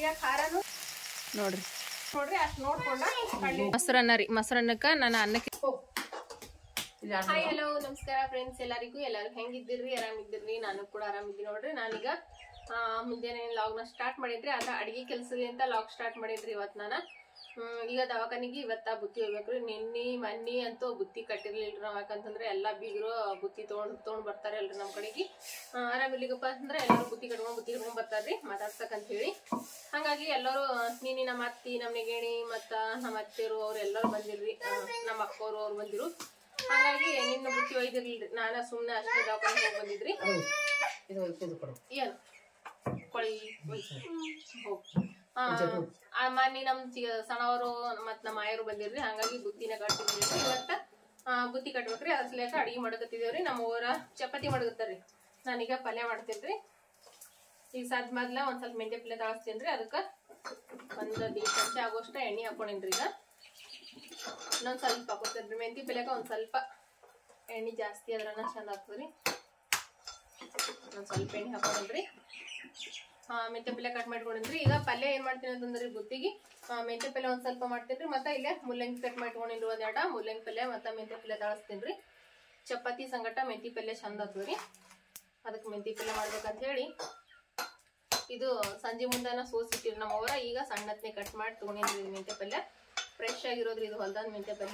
ಈಗ ಖಾರನು ನೋಡ್ರಿ ನೋಡ್ರಿ ಅಷ್ಟ್ ನೋಡ್ಕೊಂಡ ಕಡ್ಲಿ ಮೊಸರನ್ನ ರೀ ಮೊಸರನ್ನಕ್ಕ ನಾನು ಅನ್ನಕ್ಕೆ ಹಾಯ್ ಹಲೋ ನಮಸ್ಕಾರ ಫ್ರೆಂಡ್ಸ್ ಎಲ್ಲರಿಗೂ ಎಲ್ಲರೂ ಹೆಂಗಿದ್ದೀರಿ ಆರಾಮಿದ್ದೀರಿ ನಾನು ಕೂಡ ಆರಾಮಿದ್ದೀನಿ ನೋಡ್ರಿ ನಾನೀಗ ಆ, ಮುಂಜಾನೆ ಲಾಗ್ನ ಸ್ಟಾರ್ಟ್ ಮಾಡಿದ್ರಿ ಅದ ಅಡಿಗೆ ಕೆಲಸದಿಂದ ಲಾಗ್ ಸ್ಟಾರ್ಟ್ ಮಾಡಿದ್ರಿ ಇವತ್ತು ನಾನು ಹ್ಮ್, ಈಗ ದವಾಖಾನಿಗೆ ಇವತ್ತ ಬುತ್ತಿ ಹೋಗ್ಬೇಕ್ರಿ ನಿನ್ನಿ ಮನ್ನಿ ಅಂತೂ ಬುತ್ತಿ ಕಟ್ಟಿರ್ಲಿಲ್ರಿ ನಾವ್ ಯಾಕಂತಂದ್ರೆ ಎಲ್ಲಾ ಬೀಗರು ಬುತ್ತಿ ತೊಗೊಂಡ್ ತೊಗೊಂಡ್ ಬರ್ತಾರೆ ಅಲ್ರಿ ನಮ್ ಕಡೆಗೆ ಆ, ಆರಾಮಿರ್ಲಿಕ್ಕಪ್ಪ ಅಂದ್ರೆ ಎಲ್ಲರೂ ಬುತ್ತಿ ಕಟ್ಕೊಂಡ್ ಬುತ್ತಿ ಕಟ್ಕೊಂಡ್ ಬರ್ತಾರ್ರಿ ಮಾತಾಡ್ಸಕ್ ಹೇಳಿ ಹಂಗಾಗಿ ಎಲ್ಲರೂ ನೀನಿ ನಮ್ಮ ಅತ್ತಿ ನಮ್ಮ ನೆಗೇಣಿ ಮತ್ತ ನಮ್ಮ ಅತ್ತೆರು ಅವ್ರು ಎಲ್ಲರೂ ಬಂದಿರ್ರಿ ಆ, ನಮ್ಮ ಅಕ್ಕೋರು ಅವ್ರು ಬಂದಿರು ಹಾಗಾಗಿ ನಿನ್ನ ಬುತ್ತಿ ಒಯ್ದಿರ್ಲಿಲ್ರಿ ನಾನ ಸುಮ್ನೆ ಅಷ್ಟೇ ದವಾಖಾನೆ ಹೋಗಿ ಬಂದಿದ್ರಿ ಏನು ಕೊಳಿ ಹೋಗ್ ಆ, ಆ ಮೊನ್ನೆ ನಮ್ ಚಿ- ಸಣ್ಣವರು ಮತ್ ನಮ್ಮ ಆಯರು ಬಂದಿರ್ರಿ ಹಂಗಾಗಿ ಬುತ್ತಿನ ಕಟ್ಟಿದ್ರಿ ಇವತ್ತ ಆ, ಬುತ್ತಿ ಕಟ್ಬೇಕ್ರಿ ಅದ್ರ ಸಲಕ ಅಡಿಗೆ ಮಾಡಕತ್ತಿದೇವ್ರಿ ನಮ್ಮ ಊರ ಚಪಾತಿ ಮಾಡಕತ್ತಾರ್ರಿ ನಾನೀಗ ಪಲ್ಯ ಮಾಡ್ತೇನ್ರಿ ಈಗ ಸದ್ ಮೊದ್ಲ ಒಂದ್ ಸ್ವಲ್ಪ ಮೆಂತ್ಯ ಪಲ್ಯ ತಾಳಿಸ್ತೇನ್ರಿ ಅದಕ್ಕ ಒಂದ್ ದೀಡ್ ಚಮಚ ಆಗೋಷ್ಟ ಎಣ್ಣೆ ಹಾಕೊಂಡೇನ್ರಿ ಈಗ ಇನ್ನೊಂದ್ ಸ್ವಲ್ಪ ಹಾಕೋತೇನ್ರಿ ಮೆಂತಿ ಪಲ್ಯಕ ಒಂದ್ ಸ್ವಲ್ಪ ಎಣ್ಣೆ ಜಾಸ್ತಿ ಅದ್ರನ್ನ ಚಂದ ಆಗ್ತದ್ರಿ ಒಂದ್ ಸ್ವಲ್ಪ ಎಣ್ಣೆ ಹಾಕೊಂಡ್ರಿ ಹಾ ಮೆಂತ್ಯ ಪಲ್ಯ ಕಟ್ ಮಾಡ್ಕೊಂಡಿದ್ರಿ ಈಗ ಪಲ್ಯ ಏನ್ ಮಾಡ್ತೀನಿ ಅಂತಂದ್ರಿ ಬುತ್ತಿಗೆ ಆ, ಮೆಂತ್ಯ ಪಲ್ಯ ಒಂದ್ ಸ್ವಲ್ಪ ಮಾಡ್ತೀನಿ ಮತ್ತೆ ಇಲ್ಲೇ ಮುಲ್ಲಂಗಿ ಕಟ್ ಮಾಡ್ಕೊಂಡಿನ್ರಿ ಒಂದ್ ಎರಡ ಮುಲ್ಲಂಗಿ ಪಲ್ಯ ಮತ್ತೆ ಮೆಂತ್ಯ ಪಲ್ಯ ತಾಳಿಸ್ತೀನಿ ಚಪಾತಿ ಸಂಗಟ ಮೆಂತಿ ಪಲ್ಯ ಚಂದ ಆಗ್ತದ್ರಿ ಅದಕ್ಕೆ ಮೆಂತಿ ಪಲ್ಯ ಮಾಡ್ಬೇಕಂತ ಹೇಳಿ ಇದು ಸಂಜೆ ಮುಂದಾನ ಸೋಸಿಟ್ಟಿರಿ ನಮ್ಮವರ ಈಗ ಸಣ್ಣತ್ನೆ ಕಟ್ ಮಾಡಿ ತಗೊಂಡಿದ್ರಿ ಇದು ಮೆಂತ್ಯ ಪಲ್ಯ ಫ್ರೆಶ್ ಆಗಿರೋದ್ರಿ ಇದು ಹೊಲ್ದಾನ ಮೆಂತ್ಯ ಪಲ್ಯ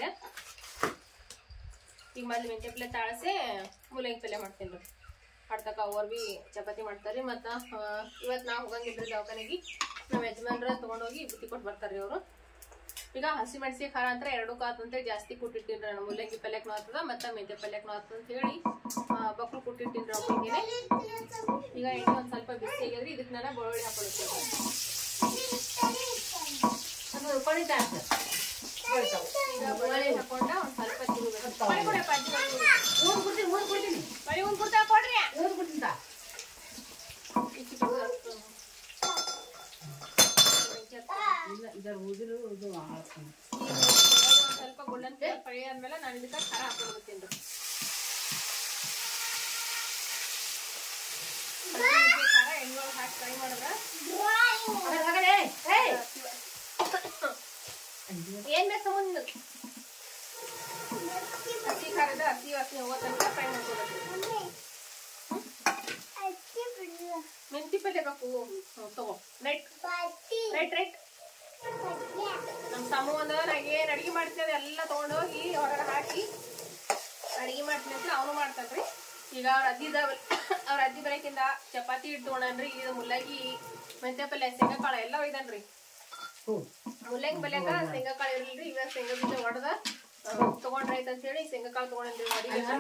ಈಗ ಮೊದ್ಲು ಮೆಂತ್ಯ ಪಲ್ಯ ತಾಳಸೆ ಮುಲ್ಲಂಗಿ ಪಲ್ಯ ಮಾಡ್ತೀನಿ ರೀ ಅಡ್ತಕ ಅವ್ರು ಬಿ ಚಪಾತಿ ಮಾಡ್ತಾರ್ರಿ ಮತ್ತ ಆ, ಇವತ್ ನಾ ಹೋಗಂಗಿಲ್ರಿ ದವಾಖಾನೆಗೆ ನಮ್ಮ ಯಜಮಾನ್ರ ತಗೊಂಡೋಗಿ ಬುತ್ತಿ ಕೊಟ್ಟು ಬರ್ತಾರ್ರಿ ಅವರು ಈಗ ಹಸಿ ಮೆಣಸಿ ಖಾರ ಅಂತ ಎರಡು ಕಾತ್ ಅಂತ ಜಾಸ್ತಿ ಕೊಟ್ಟಿಟ್ಟಿನ್ರಿ ನಾನು ಮುಲ್ಲಂಗಿ ಪಲ್ಯಕ್ನು ಆಗ್ತದ ಮತ್ತ ಮೆಂತ್ಯ ಪಲ್ಯಕ್ನು ಆಗ್ತದ ಅಂತ ಹೇಳಿ ಬಕ್ಳು ಕೊಟ್ಟಿಟ್ಟಿನ್ರಿ ಅವ್ರಿಗೆ ಈಗ ಎಣ್ಣೆ ಒಂದ್ ಸ್ವಲ್ಪ ಬಿಸಿ ಆಗ್ಯದ್ರಿ ಇದಕ್ಕೆ ನಾನು ಬೆಳ್ಳುಳ್ಳಿ ಹಾಕೊಳ್ತೀನಿ ಈಗ ಬೆಳ್ಳುಳ್ಳಿ ಹಾಕೊಂಡ ಒಂದ್ ಸ್ವಲ್ಪ ತಿರುಗಬೇಕು ಮಳೆ ಕೊಡಪ್ಪ ಅಜ್ಜಿ ಮಳೆ ಮಳೆ ಒಂದ್ ಕುರ್ತಾ ಕೊಡ್ರಿ ಇಷ್ಟು ಬಿಡು ಅಷ್ಟು. ಈಗ ಒಂದ್ ಸ್ವಲ್ಪ ಗೋಲ್ಡನ್ ಕಲರ್ ಫ್ರೈ ಆದ್ಮೇಲೆ ನಾನು ಇದಕ್ಕೆ ಖಾರ ಹಾಕೊಂಡ್ಬಿಡ್ತೀನಿ ಖಾರ ಎಣ್ಣೆ ಒಳಗೆ ಹಾಕಿ ಫ್ರೈ ಮಾಡಿದ್ರೆ ಏನ್ ಬೇಕು ಮುಂದೆ ಹಸಿ ಖಾರದ ಹಸಿ ವಾಸನೆ ಹೋಗೋ ತನಕ ಫ್ರೈ ಮಾಡ್ಕೊಬೇಕು ಮೆಂತಿ ಪಲ್ಯ ಬೇಕು ಹ್ಮ್, ತಗೋ ರೈಟ್ ರೈಟ್ ರೈಟ್ ನಮ್ ಸಮ ಒಂದ ನಾ ಏನ್ ಅಡಿಗೆ ಮಾಡ್ತೀನಿ ಎಲ್ಲ ತಗೊಂಡೋಗಿ ಹೊರಗಡೆ ಹಾಕಿ ಅಡಿಗೆ ಮಾಡ್ತೀನಿ ಅಂತ ಅವನು ಮಾಡ್ತಾನ್ರಿ ಈಗ ಅವ್ರ ಅಜ್ಜಿದ ಅವ್ರ ಅಜ್ಜಿ ಬರಕಿಂದ ಚಪಾತಿ ಹಿಟ್ಟು ತಗೊಂಡನ್ರಿ ಇದು ಮುಲ್ಲಂಗಿ ಮೆಂತ್ಯ ಪಲ್ಯ ಶೇಂಗಾ ಕಾಳ ಎಲ್ಲ ಒಯ್ದನ್ರಿ ಮುಲ್ಲಂಗಿ ಪಲ್ಯಾಕ ಶೇಂಗಾ ಕಾಳು ಇರ್ಲಿಲ್ರಿ ಈಗ ಶೇಂಗಾ ಬೀಜ ಹೊಡೆದ ತಗೊಂಡ್ರ ಆಯ್ತು ಅಂತ ಹೇಳಿ ಶೇಂಗಾ ಕಾಳು ತಗೊಂಡ್ರಿ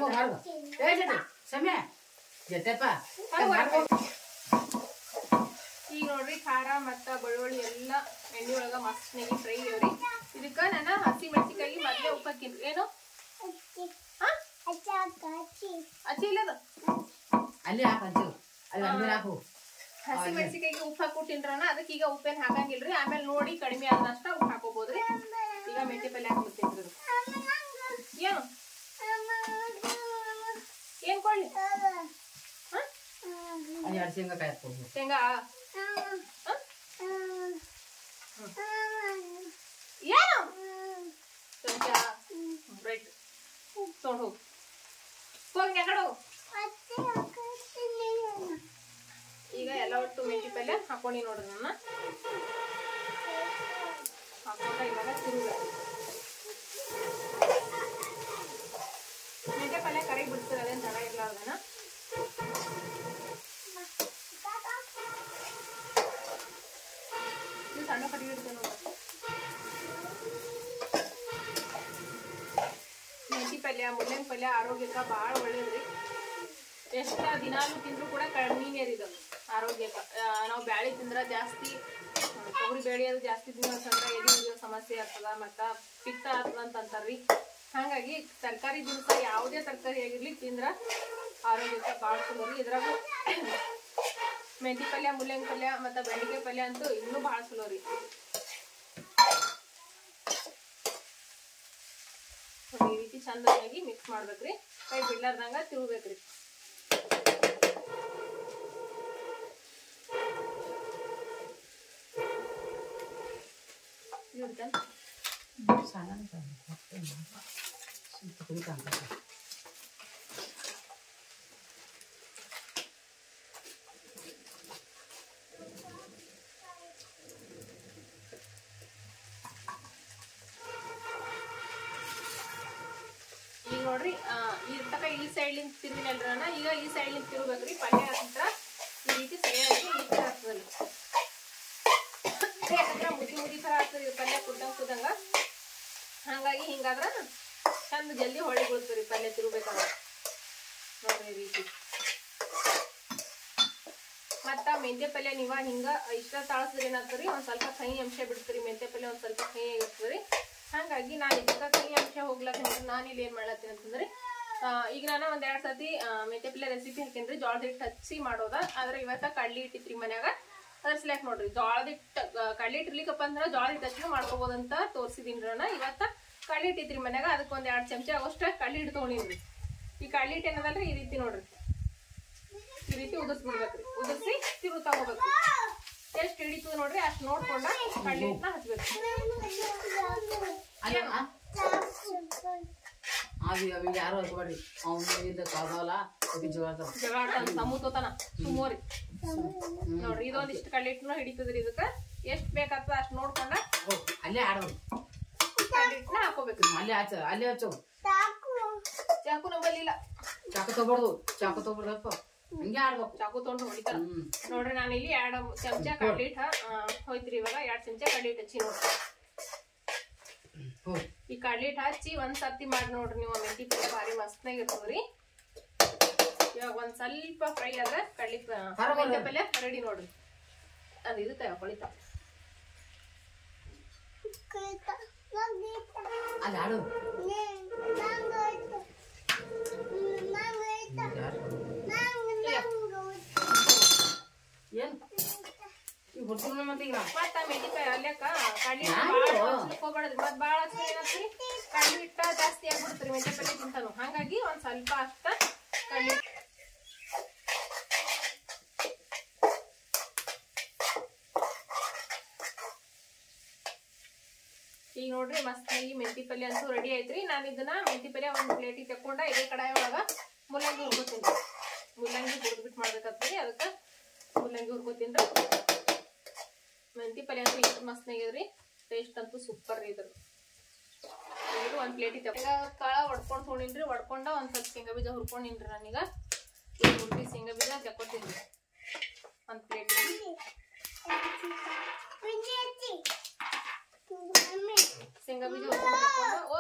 ಈಗ ನೋಡ್ರಿ ಖಾರ ಮತ್ತ ಬೆಳ್ಳುಳ್ಳಿ ಎಲ್ಲ ಎಣ್ಣೆ ಒಳಗ ಮಸ್ತ್ನಾಗಿ ಫ್ರೈ ಇವ್ರಿ ಇದಕ್ಕ ನಾನು ಹಸಿ ಮೆಣಸಿಕಾಯಿ ಮೊದ್ಲೇ ಉಪ್ಪು ಹಾಕಿನ್ರಿ ಏನು ಹಾ ಅಚ್ಚಿ ಇಲ್ಲದ ಅಲ್ಲಿ ಹಾಕು ಅಂತೀವಿ ಅಲ್ಲಿ ಅಂಗಡಿ ಹಾಕು ಹಸಿ ಮೆಣಸಿಕಾಯಿಗೆ ಉಪ್ಪು ಹಾಕೊಟ್ಟಿನ್ರನ ಅದಕ್ಕೆ ಈಗ ಉಪ್ಪೇನ್ ಹಾಕಂಗಿಲ್ರಿ ಆಮೇಲೆ ನೋಡಿ ಕಡಿಮೆ ಆದಷ್ಟ ಉಪ್ಪು ಹಾಕೋಬಹುದ್ರಿ ಈಗ ಮೆಂತ್ಯ ಪಲ್ಯ ಹಾಕ್ಬಿಡ್ತೀನಿ ಏನು ಏನ್ ಕೊಡ್ಲಿ ಹಾ ಅಲ್ಲಿ ಎರಡು ಶೇಂಗಾಕಾಯಿ ಹಾಕ್ಬೋದು ಶೇಂಗಾ ಹಾ? ಏನು ಚಮಚ ರೈಟ್ ತೊಗೊಂಡು ಹೋಗು ಹೋಗಿ ನೆಗಡು ಈಗ ಎಲ್ಲ ಒಟ್ಟು ಮೆಂತಿ ಪಲ್ಯ ಹಾಕೊಂಡಿ ನೋಡ್ರಿ ನನ್ನ ಹಾಕೊಂಡ ಇವಾಗ ತಿರುಗ ಮೆಂತ್ಯ ಪಲ್ಯ ಕರಿ ಬಿಡ್ತೀರ ಅದೇನ್ ತಡ ಇರ್ಲಾರ್ದನ ಇದು ಸಣ್ಣ ಕಟ್ಟಿಗೆ ಇಡ್ತೇವೆ ನೋಡ್ರಿ ಮೆಂತಿ ಪಲ್ಯ ಮುಳ್ಳಂಗಿ ಪಲ್ಯ ಆರೋಗ್ಯಕ್ಕೆ ಭಾಳ ಒಳ್ಳೇದ್ರಿ ಎಷ್ಟ ದಿನಾಲು ತಿಂದ್ರು ಕೂಡ ಕಡಿಮೆನೇ ರೀ ಇದು ಆರೋಗ್ಯಕ್ಕೆ ನಾವು ಬ್ಯಾಳಿ ತಿಂದ್ರ ಜಾಸ್ತಿ ಆ, ತೊಗರಿ ಬೇಳೆ ಅದು ಜಾಸ್ತಿ ತಿನ್ನೋದ್ರಿಂದ ಎದೆ ಉರಿಯೋ ಸಮಸ್ಯೆ ಆಗ್ತದ ಮತ್ತ ಪಿತ್ತ ಆಗ್ತದ ಅಂತ ಅಂತಾರ್ರಿ ಹಾಗಾಗಿ ತರಕಾರಿ ದಿವಸ ಯಾವುದೇ ತರಕಾರಿ ಆಗಿರ್ಲಿ ತಿಂದ್ರ ಆರೋಗ್ಯಕ್ಕೆ ಭಾಳ ಚಲೋ ರೀ ಇದ್ರಾಗೂ ಮೆಂತಿ ಪಲ್ಯ ಮುಳ್ಳಂಗಿ ಪಲ್ಯ ಮತ್ತ ಬೆಂಡಿಕಾಯಿ ಪಲ್ಯ ಅಂತೂ ಇನ್ನೂ ಭಾಳ ಚಲೋ ರೀ ಈ ರೀತಿ ಚಂದವಾಗಿ ಮಿಕ್ಸ್ ಮಾಡ್ಬೇಕ್ರಿ ಕೈ ಬಿಡ್ಲಾರ್ದಂಗ ತಿರುಗ್ಬೇಕ್ರಿ ಹೊಡಿತಾನೆ ಸಣ್ಣ ಸ್ವಲ್ಪ ಕುಡಿತಾಂತ ಈಗ ನೋಡ್ರಿ ಆ, ಈ ತಕ ಈ ಸೈಡ್ಲಿಂದ ತಿರುಗಿನಲ್ರಿ ನಾನು ಈಗ ಈ ಸೈಡ್ಲಿಂದ ತಿರುಗ್ಬೇಕ್ರಿ ಪಲ್ಯ ಹತ್ರ ಈ ರೀತಿ ಸರಿಯಾಗಿ ಈ ಥರ ಆಗ್ತದಲ್ಲ ಯಾಕಂದ್ರೆ ಮುದಿ ಮುದಿ ಥರ ಆಗ್ತದೆ ಇದು ಪಲ್ಯ ಕುದ್ದಂಗ ಕುದ್ದಂಗ ಹಂಗಾಗಿ ಹಿಂಗಾದ್ರ ಚಂದ ಜಲ್ದಿ ಹೊಳಿ ಬೀಳ್ತದ್ರಿ ಪಲ್ಯ ತಿರುಗ್ಬೇಕಾದ್ರೆ ನೋಡ್ರಿ ಈ ರೀತಿ ಮತ್ತ ಮೆಂತ್ಯ ಪಲ್ಯ ನೀವ ಹಿಂಗ ಇಷ್ಟ ತಾಳಸಿದ್ರೆ ಏನಾಗ್ತದ್ರಿ ಒಂದ್ ಸ್ವಲ್ಪ ಕಹಿ ಅಂಶ ಬಿಡ್ತೀರಿ ಮೆಂತ್ಯ ಪಲ್ಯ ಒಂದ್ ಸ್ವಲ್ಪ ಕಹಿ ಆಗಿರ್ತದ್ರಿ ಹಂಗಾಗಿ ನಾನು ಇದಕ್ಕ ಕಹಿ ಅಂಶ ಹೋಗ್ಲಕ್ಕ ನಾನು ಇಲ್ಲಿ ಏನ್ ಮಾಡ್ಲತ್ತೀನಿ ಅಂತಂದ್ರೆ ಆ, ಈಗ ನಾನು ಒಂದ್ ಎರಡ್ ಸತಿ ಆ, ಮೆಂತ್ಯ ಪಲ್ಯ ರೆಸಿಪಿ ಹಾಕೇನ್ರಿ ಜೋಳದ ಹಿಟ್ಟು ಹಚ್ಚಿ ಮಾಡೋದ ಆದ್ರೆ ಇವತ್ತ ಕಡ್ಲಿ ಇಟ್ಟಿತ್ರಿ ಮನ್ಯಾಗ ತರ್ಸ್ಲಾಕ್ ನೋಡ್ರಿ ಜೋಳದ ಹಿಟ್ಟು ಕಡ್ಲಿ ಇಟ್ಟಿರ್ಲಿಕ್ಕಪ್ಪ ಅಂದ್ರ ಜೋಳದ ಹಿಟ್ಟು ಹಚ್ಚಿ ಮಾಡ್ಕೋಬೋದಂತ ತೋರ್ಸಿದೀನಿ ನಾನು ಇವತ್ತ ಕಡ್ಲಿ ಇಟ್ಟಿತ್ರಿ ಮನ್ಯಾಗ ಅದಕ್ಕೆ ಒಂದ್ ಎರಡ್ ಚಮಚ ಆಗೋಷ್ಟ ಕಡ್ಲಿ ಹಿಟ್ಟು ತೊಗೊಂಡಿನ್ರಿ ಈ ಕಡ್ಲಿ ಹಿಟ್ಟು ಏನದಲ್ರಿ ಈ ರೀತಿ ನೋಡ್ರಿ ಈ ರೀತಿ ಉದುರ್ಸ್ ಬಿಡ್ಬೇಕ್ರಿ ಉದುರ್ಸಿ ತಿರು ತಗೋಬೇಕ್ರಿ ಎಷ್ಟ್ ಹಿಡಿತದ ನೋಡ್ರಿ ಅಷ್ಟ್ ನೋಡ್ಕೊಂಡ ಕಡ್ಲಿ ಹಿಟ್ಟನ್ನ ಹಚ್ಬೇಕು ಅಲ್ಲ ಅವಿ ಅವಿ ಯಾರು ಹಚ್ಬೇಡಿ ಅವ್ನು ಇಲ್ಲ ಕಾದವಲ್ಲ ಅವಿ ಜಗಳ ಜಗಳ ಆಡ್ತಾನ ಸಮೂತೋತನ ಸುಮೋರಿ ನೋಡ್ರಿ ಇದೊಂದಿಷ್ಟು ಕಡ್ಲಿ ಹಿಟ್ಟನ್ನ ಹಿಡಿತದ್ರಿ ಇದಕ್ಕ ಎಷ್ಟ್ ಬೇಕಾಗ್ತದ ಅಷ್ಟ್ ನೋಡ್ಕೊಂಡ ಅಲ್ಲೇ ಆಡೋದು ಕಡ್ಲಿ ಹಿಟ್ಟನ್ನ ಹಾಕೋಬೇಕ್ರಿ ಅಲ್ಲೇ ಹಚ್ಚ ಅಲ್ಲೇ ಹಚ್ಚು ಚಾಕು ನಂಬಲ್ಲಿಲ್ಲ ಚಾಕು ತಗೊಬಾರ್ದು ಚಾಕು ತಗೊಬಾರ್ದಪ್ಪ ಹಂಗೆ ಆಡ್ಬೇಕು ಚಾಕು ತೊಗೊಂಡು ಹೊಡಿತಾರ ಹ್ಮ್ ನೋಡ್ರಿ ನಾನು ಇಲ್ಲಿ ಎರಡ್ ಚಮಚ ಕಡ್ಲಿ ಹಿಟ್ಟ ಹೋಯ್ತ್ರಿ ಇವಾಗ ಎರಡ್ ಚಮಚ ಕಡ್ಲಿ ಹಿಟ್ಟು ಹಚ್ಚಿ ನೋಡ್ರಿ ಹೋಗಿ ಈ ಕಡ್ಲಿ ಹಿಟ್ಟು ಹಚ್ಚಿ ಒಂದ್ ಸರ್ತಿ ಮಾಡಿ ನೋಡ್ರಿ ನೀವು ಮೆಂತಿ ಪಲ್ಯ ಭಾರಿ ಮಸ್ತ್ನಾಗ ಇರ್ತದ್ರಿ ಇವಾಗ ಒಂದ್ ಸ್ವಲ್ಪ ಫ್ರೈ ಆದ್ರೆ ಕಡ್ಲಿ ಪ- ಪರವಾಗಿಲ್ಲ. ಮೆಂತ್ಯ ಪಲ್ಯ ರೆಡಿ ನೋಡ್ರಿ ಅದು ಇದು ತಗೋ ಕೊಳಿತಾ ಅಲ್ಲಿ ಆಡು ಏನು ಈಗ ಹುಡ್ತೀನಿ ಮತ್ತೆ ಈಗ ಮತ್ತ ಮೆಂತಿ ಪಲ್ಯ ಅಲ್ಯಾಕ ಕಡ್ಲಿ ಯಾರು? ಹಿಟ್ಟು ಭಾಳ ಹಚ್ಲಿಕ್ ಹೋಗ್ಬೇಡ್ರಿ ಮತ್ ಭಾಳ ಹಚ್ಚಿದ್ರೆ ಏನಾಗ್ತದ್ರಿ ಕಡ್ಲಿ ಹಿಟ್ಟ ಜಾಸ್ತಿ ಆಗ್ಬಿಡ್ತ್ರಿ ಮೆಂತ್ಯ ಪಲ್ಯ ತಿಂತಾನು ಹಂಗಾಗಿ ಒಂದ್ ಸ್ವಲ್ಪ ಅಷ್ಟ ಕಡ್ಲಿ ಈಗ ನೋಡ್ರಿ ಮಸ್ತಾಗಿ ಮೆಂತಿ ಪಲ್ಯ ಅಂತೂ ರೆಡಿ ಐತ್ರಿ ನಾನು ಇದನ್ನ ಮೆಂತಿ ಪಲ್ಯ ಒಂದ್ ಪ್ಲೇಟಿಗೆ ತಕೊಂಡ ಇದೇ ಕಡಾಯಿ ಒಳಗ ಮುಲ್ಲಂಗಿ ಹುರ್ಕೋತೀನಿ ಮುಲ್ಲಂಗಿ ಹುರಿದ್ಬಿಟ್ಟು ಮಾಡ್ಬೇಕಾಗ್ತದೆ ಅದಕ್ಕೆ ಮುಲ್ಲಂಗಿ ಹುರ್ಕೋತೀನಿ ಮೆಂತಿ ಪಲ್ಯ ಅಂತೂ ಇಷ್ಟು ಮಸ್ತಾಗ್ಯದ್ರಿ ಟೇಸ್ಟ್ ಅಂತೂ ಸೂಪರ್ ರೀ ಇದ್ರ ಇದು ಒಂದ್ ಪ್ಲೇಟಿಗೆ ತಗೋ ಈಗ ಕಾಳ ಹೊಡ್ಕೊಂಡ್ ತೊಗೊಂಡಿನ್ರಿ ಹೊಡ್ಕೊಂಡ ಒಂದ್ ಸ್ವಲ್ಪ ಶೇಂಗಾ ಬೀಜ ಹುರ್ಕೊಂಡಿನ್ರಿ ನಾನೀಗ ಈಗ ಹುರ್ದಿ ಶೇಂಗಾ ಬೀಜ ತಕೊತೀನಿ ಒಂದ್ ಪ್ಲೇಟ್ ಶೇಂಗಾ ಬೀಜ ಹುರ್ಕೊಂಡ್ ತಕೊಂಡು ಓ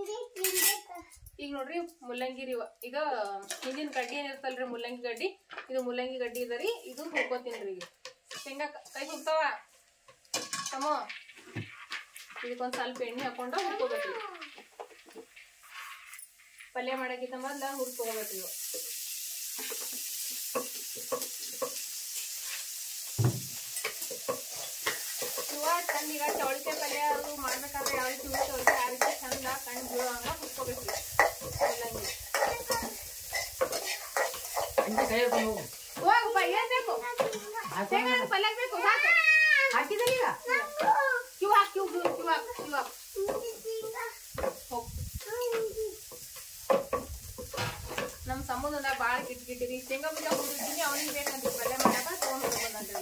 ಈಗ ನೋಡ್ರಿ ಮುಲ್ಲಂಗಿ ರೀ ಇವ. ಈಗ ಹಿಂದಿನ ಗಡ್ಡಿ ಏನಿರ್ತಲ್ರಿ ಮುಲ್ಲಂಗಿ ಗಡ್ಡಿ ಇದು ಮುಲ್ಲಂಗಿ ಗಡ್ಡಿ ಇದರಿ ಇದು ಹುರ್ಕೋತೀನ್ರಿ ಈಗ ಶೇಂಗಾ ಕ- ಕೈ ಹುಡ್ತಾವ ತಮ್ಮ ಇದಕ್ಕೊಂದ್ ಸ್ವಲ್ಪ ಎಣ್ಣೆ ಹಾಕೊಂಡು ಹುರ್ಕೋಬೇಕ್ರಿ ಪಲ್ಯ ಮಾಡಕ್ಕಿಂತ ಮೊದ್ಲ ಹುರ್ಕೋಬೇಕ್ರಿ ಇವು ಇವ ಚಂದ ಈಗ ಚೌಳಿಕಾಯಿ ಪಲ್ಯ ಅದು ಮಾಡ್ಬೇಕಾದ್ರೆ ಯಾವ ರೀತಿ ಹುರ್ಕೋಬೇಕು ಆ ರೀತಿ ಚಂದ ಕಣ್ಣು ಬೀಳುವಂಗ ಹುರ್ಕೋಬೇಕ್ರಿ ಮುಲ್ಲಂಗಿ ಹಂಗೆ ಕೈ ಹಿಡ್ಕೊಂಡು ಹೋಗು ಹೋಗಪ್ಪ ಏನ್ ಬೇಕು ಶೇಂಗಾ ಪಲ್ಯ ಬೇಕು ಸಾಕು ಹಾಕಿದಲ್ಲಿ ಈಗ ಕಿವ್ ಹಾಕ್ ಕಿವ್ ಕಿವ್ ಕಿವ್ ಹಾಕ್ ಕಿವ್ ಹಾಕ್ ಹೋಗ್ ನಮ್ ಸಂಬಂಧದಾಗ ಬಾಳ ಕಿಟ್ ಕಿಟ್ಟಿರಿ ಶೇಂಗಾ ಬೀಜ ಹುರಿದಿದ್ದೀನಿ ಅವನಿಗೆ ಬೇಕಂತ ಪಲ್ಯ ಮಾಡಾಕ ತಗೊಂಡ್ ಬಂದ್ರಿ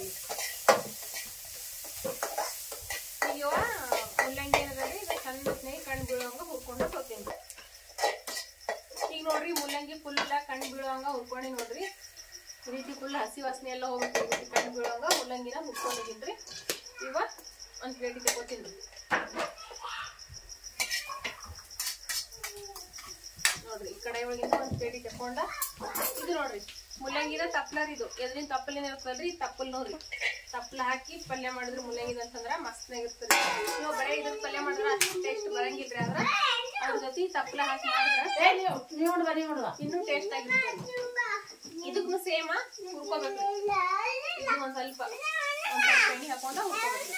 ಈಗ ಇವ ಮುಲ್ಲಂಗಿ ಏನದ್ರಿ ಇದು ಚಂದ ಸ್ನೇಹಿ ಕಣ್ಣು ಬೀಳುವಂಗ ಹುರ್ಕೊಂಡು ಹೋಗ್ತೀನಿ ಈಗ ನೋಡ್ರಿ ಮುಲ್ಲಂಗಿ ಫುಲ್ ಕಣ್ಣು ಬೀಳುವಂಗ ಹುರ್ಕೊಂಡಿ ನೋಡ್ರಿ ಈ ರೀತಿ ಫುಲ್ ಹಸಿ ವಾಸನೆ ಎಲ್ಲ ಹೋಗುತ್ತೆ ಈ ರೀತಿ ಕಣ್ಣು ಬೀಳುವಂಗ ಮುಲ್ಲಂಗಿನ ಹುರ್ಕೊಂಡಿದ್ದೀನಿ ಇವ ಒಂದ್ ಪ್ಲೇಟಿಗೆ ತಗೋತೀನಿ ನೋಡ್ರಿ ಈ ಕಡೆ ಒಳಗಿಂದ ಒಂದ್ ಪ್ಲೇಟಿಗೆ ತಕೊಂಡ ಇದು ನೋಡ್ರಿ ಮುಲ್ಲಂಗಿನ ತಪ್ಲರ್ ಇದು ಎದ್ರಿನ ತಪ್ಪಲಿನ ಇರ್ತದಲ್ರಿ ತಪ್ಪಲ್ ನೋಡ್ರಿ ತಪ್ಪಲ ಹಾಕಿ ಪಲ್ಯ ಮಾಡಿದ್ರೆ ಮುಲ್ಲಂಗಿದ ಅಂತಂದ್ರ ಮಸ್ತ್ನಾಗಿರ್ತದೆ ನೀವು ಬರೀ ಇದ್ರ ಪಲ್ಯ ಮಾಡಿದ್ರೆ ಅಷ್ಟು ಟೇಸ್ಟ್ ಬರಂಗಿಲ್ರಿ ಆದ್ರ ಅದ್ರ ಜೊತೆ ತಪ್ಪಲ ಹಾಕಿ ಮಾಡಿದ್ರ ಏ ನೀವು ನೀವು ನೋಡುವ ನೀವು ನೋಡುವ ಇನ್ನೂ ಟೇಸ್ಟ್ ಆಗಿರ್ತದೆ ಇದಕ್ಕೂ ಸೇಮ ಹುರ್ಕೋಬೇಕು ಇದು ಒಂದ್ ಸ್ವಲ್ಪ ಒಂದ್ ಸ್ವಲ್ಪ ಎಣ್ಣೆ ಹಾಕೊಂಡ ಹುರ್ಕೋಬೇಕು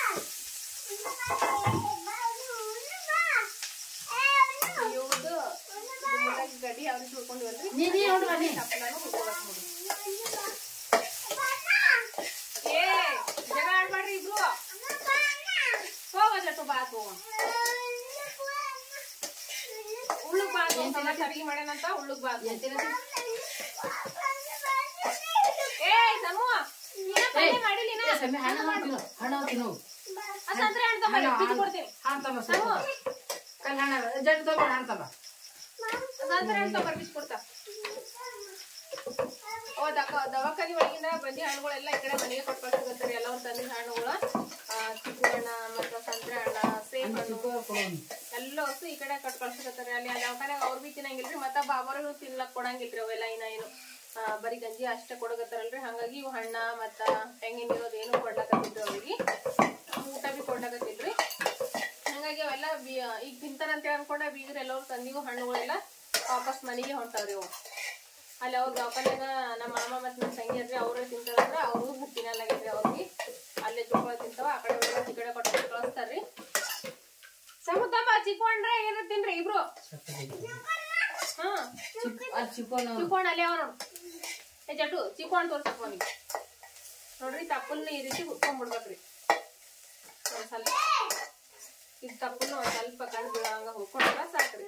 ಇವ್ರದ್ದು ಮುಲ್ಲಂಗಿ ಗಡ್ಡಿ ಯಾವ ರೀತಿ ಹುರ್ಕೊಂಡಿವಲ್ರಿ ನೀ ನೀ ನೋಡುವ ನೀ ತಪ್ಪಲಾನು ಹುರ್ಕೋಬೇಕು ನೋಡಿ ಏ ಜಗ ಆಡ್ಬೇಡ್ರಿ ಇಬ್ರು ಹೋಗ ಜಟ್ಟು ಬಾ ಅಡಿಗೆ ಮಾಡ್ಯಾನಂತ ಉಳ್ಳುಗ್ ಬಾ ಏ ಸಮೂಹ ಇನ್ನ ಪಲ್ಯ ಮಾಡಿಲ್ಲ ಇನ್ನ. ಸಮಯ ಹಣ್ಣು ತಿನ್ನು ಹಣ್ಣು ತಿನ್ನು ಆ ಸಂತ್ರೆ ಹಣ್ಣ್ ತಗೊಂಬರ್ರಿ, ಬಿದ್ದು ಕೊಡ್ತೀನಿ ಹಣ್ಣು ತಮ್ಮ ಸ್ವಲ್ಪ ಕಲ್ ಹಣ್ಣ ಜಡ್ಡು ತಗೊಂಡು ಹಣ್ಣು ತಮ್ಮ ಸಂತ್ರೆ ಹಣ್ಣ್ ತಗೊಂಬರ್ರಿ, ಬಿದ್ದು ಕೊಡ್ತಾ ಓ ದಕ ದವಾಖಾನಿ ಒಳಗಿಂದ ಬಂದಿ ಹಣ್ಣುಗಳೆಲ್ಲ ಈ ಕಡೆ ಮನೆಗೆ ಕೊಟ್ಕೊಳ್ಸಿಗತ್ತಾರೆ ಎಲ್ಲ ಅವ್ರು ತಂದಿದ್ದ ಹಣ್ಣುಗಳ ಚಿಕ್ಕು ಹಣ್ಣ ಮತ್ತು ಸಂತ್ರೆ ಹಣ್ಣ ಸೇಬ್ ಹಣ್ಣು ಚಿಕ್ಕ ಕೊಡೋನು ಎಲ್ಲ ವಸ್ತು ಈ ಕಡೆ ಕಟ್ ಕಳ್ಸಕತ್ತಾರೆ ಅಲ್ಲಿ ದವಾಖಾನ್ಯಾಗ ಅವ್ರು ಬಿ ತಿನ್ನಂಗಿಲ್ರಿ ಮತ್ತ ಬಾಬರು ತಿನ್ಲಕ್ ಕೊಡಂಗಿಲ್ರಿ ಅವೆಲ್ಲ ಇನ್ನ ಏನು ಆ, ಬರೀ ಗಂಜಿ ಅಷ್ಟೇ ಕೊಡಕತ್ತಾರಲ್ರಿ ಹಂಗಾಗಿ ಇವು ಹಣ್ಣ ಮತ್ತ ತೆಂಗಿನ ಇರೋದು ಏನು ಕೊಡ್ಲಕತ್ತಿದ್ರಿ ಅವ್ರಿಗೆ ಊಟ ಬಿ ಕೊಡ್ಲಕತ್ತಿದ್ರಿ ಹಂಗಾಗಿ ಅವೆಲ್ಲ ಬಿ- ಈಗ ತಿಂತಾರಂತ ಅನ್ಕೊಂಡ ಬೀಗ್ರ ಎಲ್ಲರೂ ತಂದಿವು ಹಣ್ಣುಗಳೆಲ್ಲ ವಾಪಸ್ ಮನೆಗೆ ಹೊಂಟಾವ್ರಿ ಅವು ಅಲ್ಲಿ ಅವ್ರ ದವಾಖಾನ್ಯಾಗ ನಮ್ಮ ಮಾಮ ಮತ್ತು ನಮ್ಮ ತಂಗಿ ಅದ್ರಿ ಅವರೇ ತಿಂತಾರಂದ್ರ ಅವರು ತಿನ್ನಲಾಗಿದ್ರಿ ಅವ್ರಿಗೆ ಅಲ್ಲೇ ಚುಕ್ಕಳ ತಿಂತಾವ ಆ ಕಡೆ ಹೋಗಿ ಈ ಕಡೆ ಕೊಟ್ಟು ಕಳಿಸ್ತಾರ್ರಿ ಸಮುದ್ರಮ್ಮ ಚಿಕ್ಕೊಂಡ್ರೆ ಏನಾರ ತಿನ್ರಿ ಇಬ್ರು ಹಾ ಚಿಕ್ಕ ಅದು ಚಿಕ್ಕೋನು ಚಿಕ್ಕೋಣ ಅಲ್ಲಿ ಅವ ನೋಡು ಏ ಜಟ್ಟು ಚಿಕ್ಕೋಣ ತೋರ್ಸಪ್ಪ ಅವನಿಗೆ ನೋಡ್ರಿ ತಪ್ಪಲ್ನ ಈ ರೀತಿ ಹುಡ್ಕೊಂಡ್ಬಿಡ್ಬೇಕ್ರಿ ಒಂದ್ ಸ್ವಲ್ಪ ಇದು ತಪ್ಪಲ್ನ ಒಂದ್ ಸ್ವಲ್ಪ ಕಣ್ ಬೀಳಂಗ ಹುಡ್ಕೊಂಡ್ರ ಸಾಕ್ರಿ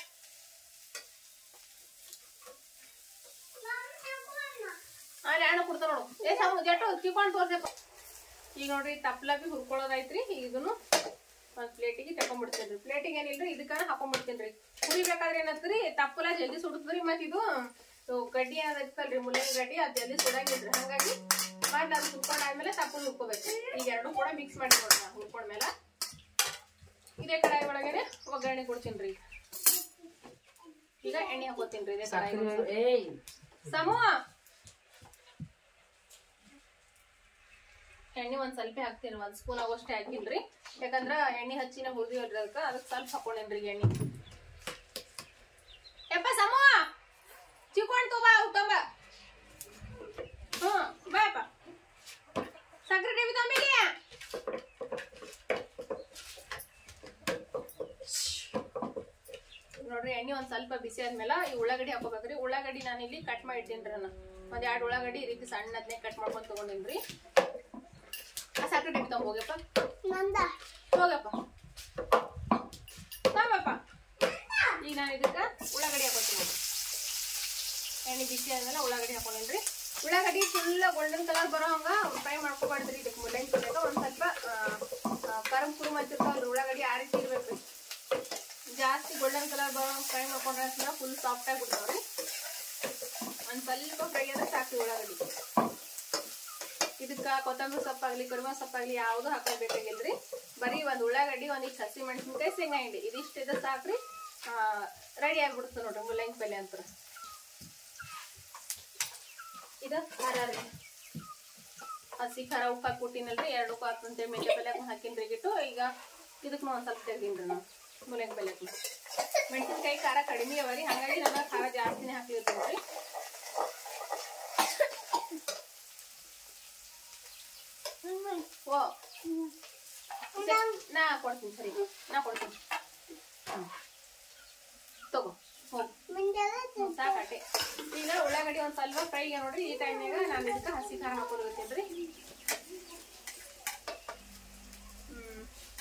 ಅಲ್ಲಿ ಹಣ್ಣು ಕೊಡ್ತಾರ ನೋಡು ಏ ಸಮು ಜಟ್ಟು ಚಿಕ್ಕೋಣ ತೋರ್ಸಪ್ಪ ಈಗ ನೋಡ್ರಿ ತಪ್ಪಲ ಬಿ ಹುರ್ಕೊಳ್ಳೋದೈತ್ರಿ ಈಗ ಇದನ್ನು ಒಂದ್ ಪ್ಲೇಟಿಗೆ ತಕೊಂಡ್ಬಿಡ್ತೇನ್ರಿ ಪ್ಲೇಟಿಗೆ ಏನಿಲ್ರಿ ಇದಕ್ಕಾನ ಹಾಕೊಂಡ್ಬಿಡ್ತೇನ್ರಿ ಹುರಿಬೇಕಾದ್ರೆ ಏನತ್ರಿ ತಪ್ಪಲ ಜಲ್ದಿ ಸುಡುತ್ತದ್ರಿ ಮತ್ ಇದು ಇವು ಗಡ್ಡಿ ಏನದೈತಲ್ರಿ ಮುಳ್ಳಂಗಿ ಗಡ್ಡಿ ಅದ್ ಜಲ್ದಿ ಸುಡಂಗಿಲ್ರಿ ಹಂಗಾಗಿ ಮತ್ತೆ ಅದು ಹುರ್ಕೊಂಡಾದ್ಮೇಲೆ ತಪ್ಪಲ್ ಹುರ್ಕೋಬೇಕು ಈಗ ಎರಡು ಕೂಡ ಮಿಕ್ಸ್ ಮಾಡಿ ಕೊಡೋಣ ಹುರ್ಕೊಂಡ್ಮೇಲೆ ಇದೇ ಕಡಾಯಿ ಒಳಗಡೆ ಒಗ್ಗರಣೆ ಕೊಡ್ತೀನ್ರಿ ಈಗ ಎಣ್ಣೆ ಹಾಕೋತೀನ್ರಿ ಇದೇ ಕಡಾಯಿ ಸಕ್ಕರೆ ಏಯ್ ಸಮೂಹ ಎಣ್ಣೆ ಒಂದ್ ಸ್ವಲ್ಪ ಹಾಕ್ತೀನಿ ಒಂದ್ ಸ್ಪೂನ್ ಆಗೋಷ್ಟೇ ಹಾಕಿನ್ರಿ ಯಾಕಂದ್ರ ಎಣ್ಣೆ ಹಚ್ಚಿನ ಹುರಿದಿವಲ್ರಿ ಅದಕ್ಕ ಅದಕ್ಕೆ ಸ್ವಲ್ಪ ಹಾಕೊಂಡೇನ್ರಿ ಈಗ ಎಣ್ಣೆ ಯಪ್ಪ ಸಮೂಹ ಚಿಕ್ಕೊಂಡ್ ತಗೋ ಉತ್ತಂಬ ಹ್ಮ್ ಬಾಯಪ್ಪ ಸಕ್ಕರೆ ಡಬ್ಬಿ ತಗೊಂಬಿಡಿ ನೋಡ್ರಿ ಎಣ್ಣೆ ಒಂದ್ ಸ್ವಲ್ಪ ಬಿಸಿ ಆದ್ಮೇಲೆ ಈ ಉಳ್ಳಾಗಡ್ಡಿ ಹಾಕೋಬೇಕ್ರಿ ಉಳ್ಳಾಗಡ್ಡಿ ನಾನು ಇಲ್ಲಿ ಕಟ್ ಮಾಡಿ ಇಟ್ಟೇನ್ರಿ ನಾನು ಒಂದ್ ಎರಡ್ ಉಳ್ಳಾಗಡ್ಡಿ ಈ ರೀತಿ ಸಣ್ಣದ್ನೇ ಕಟ್ ಮಾಡ್ಕೊಂಡ್ ತಗೊಂಡೇನ್ರಿ ಆ ಸಕ್ಕರೆ ಡಬ್ಬಿ ತಗೊಂಡ್ ಹೋಗ್ಯಪ್ಪ ಹೋಗಪ್ಪ ತಗೊಂಬಪ್ಪ ಈಗ ನಾನು ಇದಕ್ಕ ಉಳ್ಳಾಗಡ್ಡಿ ಹಾಕೋತೀನಿ ನೋಡ್ರಿ. ಎಣ್ಣೆ ಬಿಸಿ ಆದ್ಮೇಲೆ ಉಳ್ಳಾಗಡ್ಡಿ ಹಾಕೊಂಡೇನ್ರಿ ಉಳ್ಳಾಗಡ್ಡಿ ಫುಲ್ ಗೋಲ್ಡನ್ ಕಲರ್ ಬರೋ ಹಂಗ ಫ್ರೈ ಮಾಡ್ಕೊಬಾರ್ದ್ರಿ ಇದಕ್ಕೆ ಮುಳ್ಳಂಗಿ ಪಲ್ಯಕ ಒಂದ್ ಸ್ವಲ್ಪ ಕರಂ ಕುರುಮ್ ಹಚ್ಚಿರ್ತಾವಲ್ರಿ ಉಳ್ಳಾಗಡ್ಡಿ ಆ ರೀತಿ ಇರ್ಬೇಕ್ರಿ ಜಾಸ್ತಿ ಗೋಲ್ಡನ್ ಕಲರ್ ಬರೋ ಫ್ರೈ ಮಾಡ್ಕೊಂಡ್ರೆ ಫುಲ್ ಸಾಫ್ಟ್ ಆಗಿ ಬಿಡ್ತಾವ್ರಿ ಒಂದ್ ಸ್ವಲ್ಪ ಫ್ರೈ ಆದ್ರೆ ಸಾಕು ಉಳ್ಳಾಗಡ್ಡಿ ಇದಕ್ಕ ಕೊತ್ತಂಬರಿ ಸೊಪ್ಪಾಗ್ಲಿ ಕರಿಬೇವು ಸೊಪ್ಪಾಗ್ಲಿ ಯಾವ್ದು ಹಾಕೋಬೇಕಾಗಿಲ್ರಿ ಬರೀ ಒಂದ್ ಉಳ್ಳಾಗಡ್ಡಿ ಒಂದ್ ಇಷ್ಟು ಹಸಿ ಮೆಣಸಿನ್ಕಾಯಿ ಶೇಂಗಾ ಹಿಂಡಿ ಇದಿಷ್ಟು ಇದ್ರೆ ಸಾಕ್ರಿ ರೆಡಿ ಆಗ್ಬಿಡುತ್ತೆ ನೋಡ್ರಿ ಮುಲ್ಲಂಗಿ ಪಲ್ಯ ಅಂತ ಇದು ಖಾರ ರೀ ಹಸಿ ಖಾರ ಉಪ್ಪು ಹಾಕ್ಬಿಟ್ಟಿನಲ್ರಿ ಎರಡು ಉಪ್ಪು ಹಾಕ್ತಂತೆ ಮೆಂತ್ಯ ಪಲ್ಯಕ್ಕೆ ಹಾಕಿನ್ರಿ ಗಿಟ್ಟು ಈಗ ಇದಕ್ಕೆ ಒಂದ್ ಸ್ವಲ್ಪ ತೆಗ್ದೀನ್ರಿ ನಾವು ಮುಲ್ಲಂಗಿ ಪಲ್ಯಕ್ಕೆ ಮೆಣಸಿನ್ಕಾಯಿ ಖಾರ ಕಡಿಮೆ ಅವರಿ ಹಂಗಾಗಿ ನಾನು ಖಾರ ಜಾಸ್ತಿನೇ ಹಾಕ್ಲಿರ್ತೀನಿ ಓ ನಾ ಕೊಡ್ತೀನಿ ಸರಿ ನಾ ಕೊಡ್ತೀನಿ ಹ್ಮ್. ತಗೋ ಹೋಗು ಸಾಕಾಟೆ ಈಗ ಉಳ್ಳಾಗಡ್ಡಿ ಒಂದ್ ಸ್ವಲ್ಪ ಫ್ರೈಗೆ ನೋಡ್ರಿ ಈ ಟೈಮ್ನಾಗ ನಾನು ಇದಕ್ಕೆ ಹಸಿ ಖಾರ ಹಾಕೋದಿರ್ತೇನ್ರಿ ಹ್ಮ್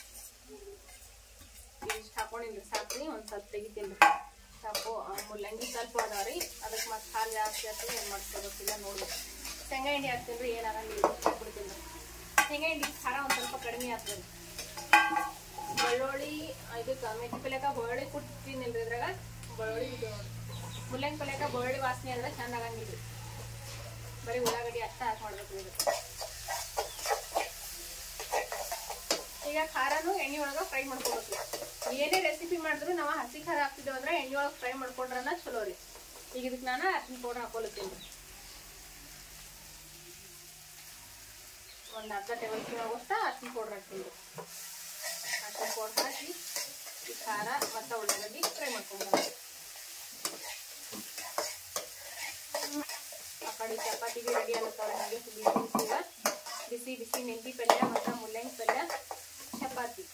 ಇಷ್ಟು ಹಾಕೊಂಡಿನ್ರಿ ಸಾಕ್ರಿ ಒಂದ್ ಸ್ವಲ್ಪ ತೆಗಿತೀನಿ ಸಾಕು ಆ, ಮುಲ್ಲಂಗಿ ಸ್ವಲ್ಪ ಅದಾವ್ರಿ ಅದಕ್ಕೆ ಮತ್ತೆ ಹಾಲು ಜಾಸ್ತಿ ಆಗ್ತದೆ ಏನು ಮಾಡ್ಕೋಬೇಕಿಲ್ಲ ನೋಡ್ಬೇಕು ಶೇಂಗಾ ಹಿಂಡಿ ಹಾಕ್ತೀನಿ ಏನಾಗಂಗಿಲ್ಲ ಹಾಕ್ಬಿಡ್ತೀನಿ ಶೇಂಗಾ ಹಿಂಡಿ ಖಾರ ಒಂದ್ ಸ್ವಲ್ಪ ಕಡಿಮೆ ಆಗ್ತದೆ ಬೆಳ್ಳುಳ್ಳಿ ಇದಕ್ಕೆ ಮೆಥಿ ಪಲ್ಯಕ ಬೆಳ್ಳುಳ್ಳಿ ಕುಟ್ತೀನಿಲ್ರಿ ಇದ್ರಾಗ ಬೆಳ್ಳುಳ್ಳಿ ಇದು ನೋಡಿ ಮುಲ್ಲಂಗಿ ಪಲ್ಯಕ ಬೆಳ್ಳುಳ್ಳಿ ವಾಸನೆ ಆದ್ರೆ ಚಂದ ಆಗಂಗಿಲ್ರಿ ಬರೀ ಉಳ್ಳಾಗಡ್ಡಿ ಅಷ್ಟ ಹಾಕಿ ಮಾಡ್ಬೇಕು ಇದು ಈಗ ಖಾರನು ಎಣ್ಣೆ ಒಳಗ ಫ್ರೈ ಮಾಡ್ಕೋಬೇಕು ಏನೇ ರೆಸಿಪಿ ಮಾಡಿದ್ರು ನಾವು ಹಸಿ ಖಾರ ಹಾಕ್ತಿದ್ದೇವೆ ಅಂದ್ರೆ ಎಣ್ಣೆ ಒಳಗೆ ಫ್ರೈ ಮಾಡ್ಕೊಂಡ್ರನ ಚಲೋ ರೀ ಈಗ ಇದಕ್ಕೆ ನಾನು ಅರ್ಶಿನ ಪೌಡರ್ ಹಾಕೊಳತ್ತೀನಿ ಒಂದು ಅರ್ಧ ಟೇಬಲ್ ಸ್ಪೂನ್ ಆಗೋಷ್ಟ ಅರ್ಶಿನ ಪೌಡರ್ ಹಾಕ್ತೀನಿ ಅರ್ಶಿನ ಪೌಡರ್ ಹಾಕಿ ಈ ಖಾರ ಮತ್ತು ಉಳ್ಳಾಗಡ್ಡಿ ಫ್ರೈ ಮಾಡ್ಕೊಂಡ್ಬರೋದು ಆ ಕಡೆ ಚಪಾತಿಗೆ ರೆಡಿ ಆಗುತ್ತವ್ರೆ ಹಾಗೆ ಬಿಸಿ ಬಿಸಿಗ ಬಿಸಿ ಬಿಸಿ ಮೆಂತಿ ಪಲ್ಯ ಮತ್ತು ಮುಲ್ಲಂಗಿ ಪಲ್ಯ ಚಪಾತಿ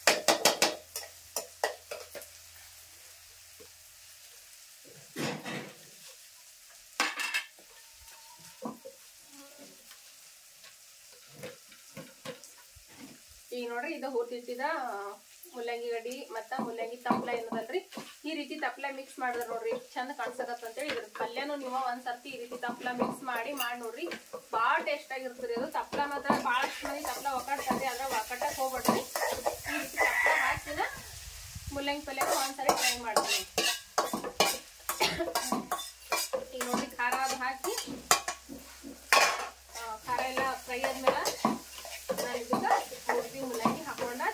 ಈಗ ನೋಡ್ರಿ ಇದು ಹುಟ್ಟಿಟ್ಟಿದ ಮುಲ್ಲಂಗಿ ಗಡ್ಡಿ ಮತ್ತು ಮುಲ್ಲಂಗಿ ತಪ್ಪಲ ಏನದಲ್ರಿ ಈ ರೀತಿ ತಪ್ಪಲ ಮಿಕ್ಸ್ ಮಾಡಿದ್ರೆ ನೋಡ್ರಿ ಎಷ್ಟು ಚಂದ ಕಾಣಿಸಕತ್ತ ಅಂತೇಳಿ ಇದ್ರ ಪಲ್ಯನೂ ನೀವು ಒಂದ್ಸರ್ತಿ ಈ ರೀತಿ ತಪ್ಪಲ ಮಿಕ್ಸ್ ಮಾಡಿ ಮಾಡಿ ನೋಡ್ರಿ ಭಾಳ ಟೇಸ್ಟ್ ಆಗಿರ್ತದೆ ಅದು ತಪ್ಪಲ ಮಾತ್ರ ಭಾಳಷ್ಟು ಮಂದಿ ತಪ್ಪಲ ಒಕ್ಕಾಡ್ತಾರೆ ಆದ್ರೆ ಒಕ್ಕಟ್ಟಕ್ಕೆ ಹೋಗ್ಬೇಡ್ರಿ ಈ ರೀತಿ ತಪ್ಪಲ ಹಾಕಿನ ಮುಲ್ಲಂಗಿ ಪಲ್ಯನೂ ಒಂದ್ಸರಿ ಟ್ರೈ ಮಾಡ್ತೀನಿ ಈಗ ನೋಡಿ ಖಾರ ಅದು ಹಾಕಿ ಆ, ಖಾರ ಎಲ್ಲ ಫ್ರೈ ಆದ್ಮೇಲೆ ನಾನು ಇದಕ್ಕೆ ಪೂರ್ತಿ ಮುಲ್ಲಂಗಿ ಹಾಕೊಂಡ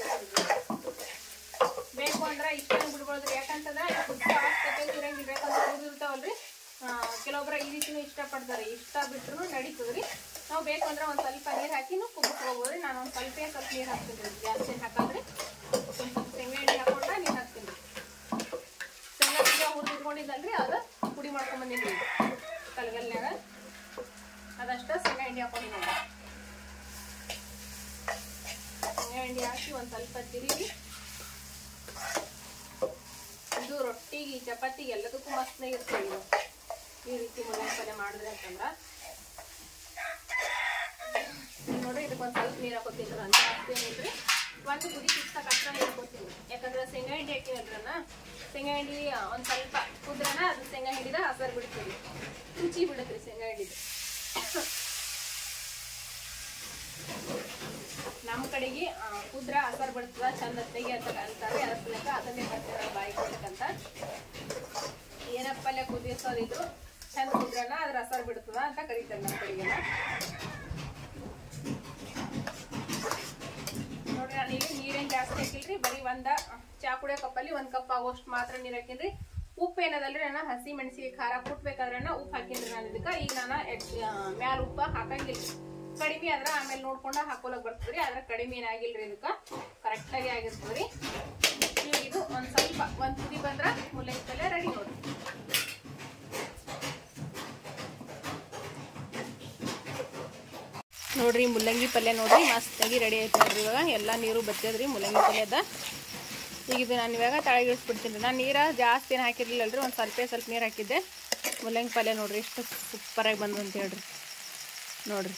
ಬೇಕು ಅಂದ್ರೆ ಇಷ್ಟನ್ನು ಬಿಡ್ಬೋದ್ರಿ ಯಾಕಂತಂದ್ರೆ ಇರಂಗಿಲ್ಲ ಯಾಕಂದ್ರೆ ಉಳಿದಿರ್ತಾವಲ್ರಿ ಕೆಲವೊಬ್ರ ಈ ರೀತಿನೂ ಇಷ್ಟಪಡ್ತಾರೆ ಇಷ್ಟ ಬಿಟ್ರು ನಡೀತದ್ರಿ ನಾವು ಬೇಕು ಅಂದ್ರೆ ಒಂದ್ ಸ್ವಲ್ಪ ನೀರ್ ಹಾಕಿನೂ ಕುದಿಸ್ಕೋಬೋದ್ರಿ ನಾನು ಒಂದ್ ಸ್ವಲ್ಪ ಸ್ವಲ್ಪ ನೀರ್ ಹಾಕ್ತೀನಿ ಜಾಸ್ತಿ ಏನ್ ಹಾಕಲ್ರಿ ಒಂದ್ ಸ್ವಲ್ಪ ಶೇಂಗಾ ಎಣ್ಣೆ ಹಾಕೊಂಡ ನೀರ್ ಹಾಕ್ತೀನಿ ಶೇಂಗಾ ಬೀಜ ಹುರಿದು ಇಟ್ಕೊಂಡಿದ್ದಲ್ರಿ ಅದು ಪುಡಿ ಮಾಡ್ಕೊಂಡ್ ಬಂದಿದ್ವಿ ಕಲ್ಗಲ್ನ್ಯಾಗ ಅದಷ್ಟ ಶೇಂಗಾ ಎಣ್ಣೆ ಹಾಕೊಂಡಿನಿ ನೋಡಿ ಶೇಂಗಾ ಎಣ್ಣೆ ಹಾಕಿ ಒಂದ್ ಸ್ವಲ್ಪ ತಿರುಗಿ ಇದು ರೊಟ್ಟಿಗೆ ಚಪಾತಿಗೆ ಎಲ್ಲದಕ್ಕೂ ಮಸ್ತ್ನಾಗ ಇರ್ತದೆ ಇದು ಈ ರೀತಿ ಮುಲ್ಲಂಗಿ ಪಲ್ಯ ಮಾಡಿದ್ರೆ ಅಂತಂದ್ರ ಈಗ ನೋಡ್ರಿ ಇದಕ್ಕೊಂದ್ ಸ್ವಲ್ಪ ನೀರ್ ಹಾಕೋತೀನಿ ನಾನು ಜಾಸ್ತಿ ಏನಿಲ್ರಿ ಒಂದು ಕುದಿ ಕುದಿಸಕ್ ಅಷ್ಟ ನೀರ್ ಹಾಕೋತೀನಿ ಯಾಕಂದ್ರೆ ಶೇಂಗಾ ಹಿಂಡಿ ಹಾಕಿವಲ್ರನ ಶೇಂಗಾ ಹಿಂಡಿ ಒಂದ್ ಸ್ವಲ್ಪ ಕುದ್ರನ ಅದು ಶೇಂಗಾ ಹಿಂಡಿದ ಹಸರ್ ಬಿಡ್ತೀವಿ ರುಚಿ ಬಿಡತ್ರಿ ಶೇಂಗಾ ಹಿಂಡಿದು ನಮ್ಮ ಕಡೆಗೆ ಆ, ಕುದ್ರ ಹಸರ್ ಬಿಡ್ತದ ಚಂದ ತೆಗಿ ಅಂತ ಅಂತಾರೆ ಅದ್ರ ಸಲಕ ಅದನ್ನೇ ಬರ್ತಾರೆ ಬಾಯಿ ಕೊಡ್ಬೇಕಂತ ಏನ ಪಲ್ಯ ಕುದಿಸೋದಿದ್ರು ಚಂದ ಕುದ್ರನ ಅದ್ರ ಹಸರ್ ಬಿಡ್ತದ ಅಂತ ಕರೀತಾರೆ ನಮ್ಮ ಕಡೆಗೆಲ್ಲ ನೋಡ್ರಿ ನಾನು ಈಗ ನೀರೇನ್ ಜಾಸ್ತಿ ಹಾಕಿಲ್ರಿ ಬರೀ ಒಂದ ಚಾ ಕುಡಿಯೋ ಕಪ್ಪಲ್ಲಿ ಒಂದ್ ಕಪ್ ಆಗೋಷ್ಟು ಮಾತ್ರ ನೀರ್ ಹಾಕಿನ್ರಿ ಉಪ್ಪು ಏನದಲ್ರಿ ನಾನು ಹಸಿ ಮೆಣಸಿಗೆ ಖಾರ ಕುಟ್ಬೇಕಾದ್ರೆ ಉಪ್ಪು ಹಾಕಿನ್ರಿ ನಾನು ಇದಕ್ಕ ಈಗ ನಾನು ಮ್ಯಾಲ ಉಪ್ಪ ಹಾಕಂಗಿಲ್ರಿ ಕಡಿಮೆ ಆದ್ರ ಆಮೇಲೆ ನೋಡ್ಕೊಂಡ ಹಾಕೋಲಕ್ ಬರ್ತದ್ರಿ ಆದ್ರ ಕಡಿಮೆ ಏನಾಗಿಲ್ರಿ ಇದಕ್ಕ ಕರೆಕ್ಟ್ ಆಗಿ ಆಗಿರ್ತದ್ರಿ ಈಗ ಇದು ಒಂದ್ ಸ್ವಲ್ಪ ಒಂದ್ ಕುದಿ ಬಂದ್ರ ಮುಲ್ಲಂಗಿ ಪಲ್ಯ ರೆಡಿ ನೋಡ್ರಿ ನೋಡ್ರಿ ಮುಲ್ಲಂಗಿ ಪಲ್ಯ ನೋಡ್ರಿ ಮಸ್ತಾಗಿ ರೆಡಿ ಆಯ್ತು ನೋಡ್ರಿ ಇವಾಗ ಎಲ್ಲ ನೀರು ಬತ್ತದ್ರಿ ಮುಲ್ಲಂಗಿ ಪಲ್ಯದ ಈಗ ಇದು ನಾನು ಇವಾಗ ತಳಗಿಳಿಸ್ಬಿಡ್ತೀನಿ ನಾನು ನೀರ ಜಾಸ್ತಿ ಏನು ಹಾಕಿರ್ಲಿಲ್ಲಲ್ರಿ ಒಂದು ಸ್ವಲ್ಪ ಸ್ವಲ್ಪ ನೀರು ಹಾಕಿದ್ದೆ ಮುಲ್ಲಂಗಿ ಪಲ್ಯ ನೋಡ್ರಿ ಎಷ್ಟು ಸೂಪರಾಗಿ ಬಂದು ಅಂತ ಹೇಳ್ರಿ ನೋಡ್ರಿ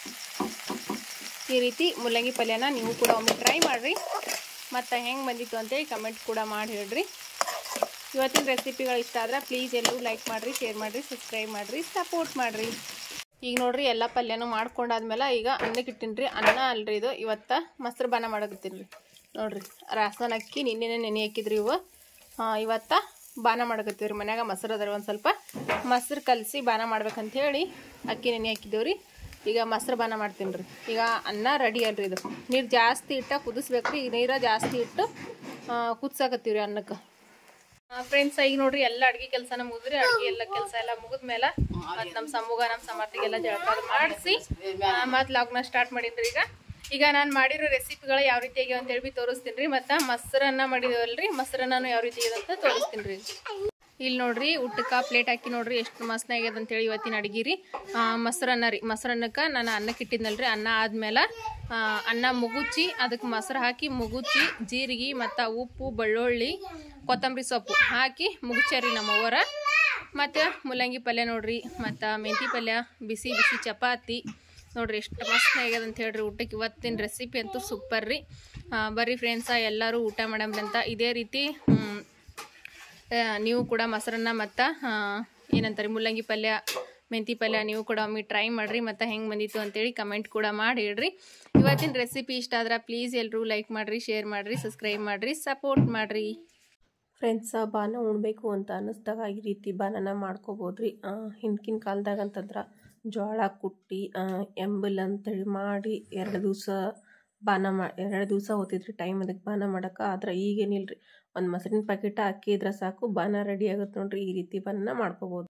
ಈ ರೀತಿ ಮುಲ್ಲಂಗಿ ಪಲ್ಯನ ನೀವು ಕೂಡ ಒಮ್ಮೆ ಟ್ರೈ ಮಾಡಿರಿ ಮತ್ತು ಹೆಂಗೆ ಬಂದಿತ್ತು ಅಂತೇಳಿ ಕಮೆಂಟ್ ಕೂಡ ಮಾಡಿ ಹೇಳ್ರಿ ಇವತ್ತಿನ ರೆಸಿಪಿಗಳು ಇಷ್ಟ ಆದ್ರೆ ಪ್ಲೀಸ್ ಎಲ್ಲರೂ ಲೈಕ್ ಮಾಡಿರಿ ಶೇರ್ ಮಾಡಿರಿ ಸಬ್ಸ್ಕ್ರೈಬ್ ಮಾಡಿರಿ ಸಪೋರ್ಟ್ ಮಾಡಿರಿ ಈಗ ನೋಡ್ರಿ ಎಲ್ಲ ಪಲ್ಯನೂ ಮಾಡ್ಕೊಂಡಾದ್ಮೇಲೆ ಈಗ ಅನ್ನಕ್ಕೆ ಇಟ್ಟಿನ್ರಿ ಅನ್ನ ಅಲ್ರಿ ಇದು ಇವತ್ತ ಮೊಸರು ಬಾನ ಮಾಡಕತ್ತೀನಿ ರೀ ನೋಡ್ರಿ ರಾಸನ ಅಕ್ಕಿ ನಿನ್ನೆನೆ ನೆನೆ ಹಾಕಿದ್ರಿ ಇವು ಆ, ಇವತ್ತ ಬಾನ ಮಾಡಕತ್ತೀವಿ ರೀ ಮನ್ಯಾಗ ಮೊಸರು ಅದ್ರ ಒಂದು ಸ್ವಲ್ಪ ಮೊಸರು ಕಲಸಿ ಬಾನ ಮಾಡ್ಬೇಕಂತ ಹೇಳಿ ಅಕ್ಕಿ ನೆನೆ ಹಾಕಿದ್ದೇವ್ರಿ ಈಗ ಮೊಸರು ಬಾನ ಮಾಡ್ತೀನಿ ರೀ ಈಗ ಅನ್ನ ರೆಡಿ ಅಲ್ರಿ ಇದು ನೀರು ಜಾಸ್ತಿ ಇಟ್ಟ ಕುದಿಸ್ಬೇಕು ರೀ ಈಗ ನೀರ ಜಾಸ್ತಿ ಇಟ್ಟು ಕುದ್ಸಾಕತ್ತೀವಿ ರೀ ಅನ್ನಕ್ಕೆ ಫ್ರೆಂಡ್ಸ್ ಈಗ ನೋಡ್ರಿ ಎಲ್ಲ ಅಡ್ಗೆ ಕೆಲಸನ ಮುಗಿದ್ರಿ ಅಡ್ಗೆ ಎಲ್ಲ ಕೆಲಸ ಎಲ್ಲ ಮುಗಿದ್ಮೇಲೆ ಮತ್ ನಮ್ ಸಮೂಹ ನಮ್ ಸಮರ್ಥಿಗೆಲ್ಲ ಜಳಕ ಮಾಡಿಸಿ ಮತ್ ಲಾಗ್ನ ಸ್ಟಾರ್ಟ್ ಮಾಡಿದ್ರಿ ಈಗ ಈಗ ನಾನು ಮಾಡಿರೋ ರೆಸಿಪಿಗಳು ಯಾವ ರೀತಿ ಆಗ್ಯಾವ ಅಂತ ಹೇಳಿ ತೋರಿಸ್ತೀನಿ ರೀ ಮತ್ತು ಮೊಸರನ್ನ ಮಾಡಿದೇವಲ್ರಿ ಮೊಸರನ್ನ ಯಾವ ರೀತಿ ಆಗ್ಯದ ಅಂತ ತೋರಿಸ್ತೀನಿ ರೀ ಇಲ್ಲಿ ನೋಡ್ರಿ ಊಟಕ್ಕೆ ಪ್ಲೇಟ್ ಹಾಕಿ ನೋಡ್ರಿ ಎಷ್ಟು ಮಸ್ತ್ ಆಗ್ಯದ ಅಂತೇಳಿ ಇವತ್ತಿನ ಅಡ್ಗೆ ರೀ ಆ, ಮೊಸರನ್ನ ರೀ ಮೊಸರನ್ನಕ್ಕೆ ನಾನು ಅನ್ನಕ್ಕೆ ಇಟ್ಟಿದ್ನಲ್ರಿ ಅನ್ನ ಆದ್ಮೇಲೆ ಆ, ಅನ್ನ ಮುಗುಚಿ ಅದಕ್ಕೆ ಮೊಸರು ಹಾಕಿ ಮುಗುಚಿ ಜೀರಿಗೆ ಮತ್ತು ಉಪ್ಪು ಬೆಳ್ಳುಳ್ಳಿ ಕೊತ್ತಂಬರಿ ಸೊಪ್ಪು ಹಾಕಿ ಮುಗುಚಾರಿ ನಮ್ಮ ಅವ್ವರ ಮತ್ತು ಮುಲ್ಲಂಗಿ ಪಲ್ಯ ನೋಡ್ರಿ ಮತ್ತು ಮೆಂತಿ ಪಲ್ಯ ಬಿಸಿ ಬಿಸಿ ಚಪಾತಿ ನೋಡ್ರಿ ಎಷ್ಟು ಮಸ್ತ್ ಆಗ್ಯದ ಅಂತ ಹೇಳ್ರಿ ಊಟಕ್ಕೆ ಇವತ್ತಿನ ರೆಸಿಪಿ ಅಂತೂ ಸೂಪರ್ ರೀ ಆ, ಬರ್ರಿ ಫ್ರೆಂಡ್ಸ ಎಲ್ಲರೂ ಊಟ ಮಾಡಮ್ರಿ ಅಂತ ಇದೇ ರೀತಿ ಹ್ಮ್, ಆ, ನೀವು ಕೂಡ ಮೊಸರನ್ನ ಮತ್ತು ಏನಂತಾರೆ ಮುಲ್ಲಂಗಿ ಪಲ್ಯ ಮೆಂತಿ ಪಲ್ಯ ನೀವು ಕೂಡ ಒಮ್ಮೆ ಟ್ರೈ ಮಾಡಿರಿ ಮತ್ತು ಹೆಂಗೆ ಬಂದಿತ್ತು ಅಂತೇಳಿ ಕಮೆಂಟ್ ಕೂಡ ಮಾಡಿ ಹೇಳ್ರಿ ಇವತ್ತಿನ ರೆಸಿಪಿ ಇಷ್ಟ ಆದ್ರೆ ಪ್ಲೀಸ್ ಎಲ್ಲರೂ ಲೈಕ್ ಮಾಡಿರಿ ಶೇರ್ ಮಾಡಿರಿ ಸಬ್ಸ್ಕ್ರೈಬ್ ಮಾಡಿರಿ ಸಪೋರ್ಟ್ ಮಾಡಿರಿ ಫ್ರೆಂಡ್ಸ ಬಾನ ಉಣ್ಬೇಕು ಅಂತ ಅನ್ನಿಸ್ದಾಗ ಈ ರೀತಿ ಬಾನನ ಮಾಡ್ಕೋಬೋದ್ರಿ ಹಿಂದ್ಕಿನ ಕಾಲದಾಗ ಅಂತಂದ್ರೆ ಜೋಳ ಕುಟ್ಟಿ ಆ, ಎಂಬಲ್ ಅಂತೇಳಿ ಮಾಡಿ ಎರಡು ದಿವಸ ಬಾನ ಮಾ ಎರಡು ದಿವಸ ಹೋಗ್ತಿದ್ರಿ ಟೈಮ್ ಅದಕ್ಕೆ ಬಾನ ಮಾಡಕ್ಕೆ ಆದ್ರೆ ಈಗೇನಿಲ್ಲ ರೀ ಒಂದು ಮೊಸರಿನ ಪ್ಯಾಕೆಟ್ ಹಾಕಿದ್ರೆ ಸಾಕು ಬಾನ ರೆಡಿ ಆಗುತ್ತೆ ನೋಡ್ರಿ ಈ ರೀತಿ ಬಾನ ಮಾಡ್ಕೋಬೋದು